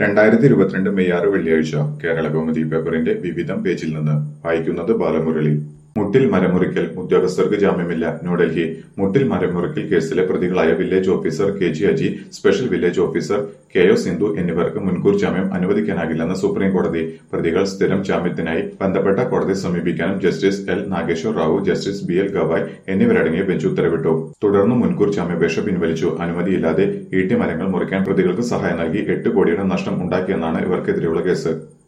രണ്ടായിരത്തി ഇരുപത്തിരണ്ട് മെയ് ആറ് വെള്ളിയാഴ്ച കേരള കൗമുദി പേപ്പറിന്റെ വിവിധം പേജിൽ നിന്ന് വായിക്കുന്നത് ബാലമുരളി മുട്ടിൽ മരമുറിക്കൽ ഉദ്യോഗസ്ഥർക്ക് ജാമ്യമില്ല ന്യൂഡൽഹി മുട്ടിൽ മരമുറിക്കൽ കേസിലെ പ്രതികളായ village officer K G Aji special village officer K O Sindhu എന്നിവർക്ക് മുൻകൂർ ജാമ്യം അനുവദിക്കാനാകില്ലെന്ന് സുപ്രീം കോടതി പ്രതികൾ സ്ഥിരം ജാമ്യത്തിനായി ബന്ധപ്പെട്ട കോടതിയെ സമീപിക്കാനും justice L Nageswar Rao justice B L Gavai എന്നിവരടങ്ങിയ ബെഞ്ച് ഉത്തരവിട്ടു തുടർന്ന് മുൻകൂർ ജാമ്യാപേക്ഷ പിൻവലിച്ചു അനുമതിയില്ലാതെ ഈട്ടി മരങ്ങൾ മുറിക്കാൻ പ്രതികൾക്ക് സഹായം നൽകി എട്ട് കോടിയുടെ നഷ്ടം ഉണ്ടാക്കിയെന്നാണ് ഇവർക്കെതിരെയുള്ള കേസ്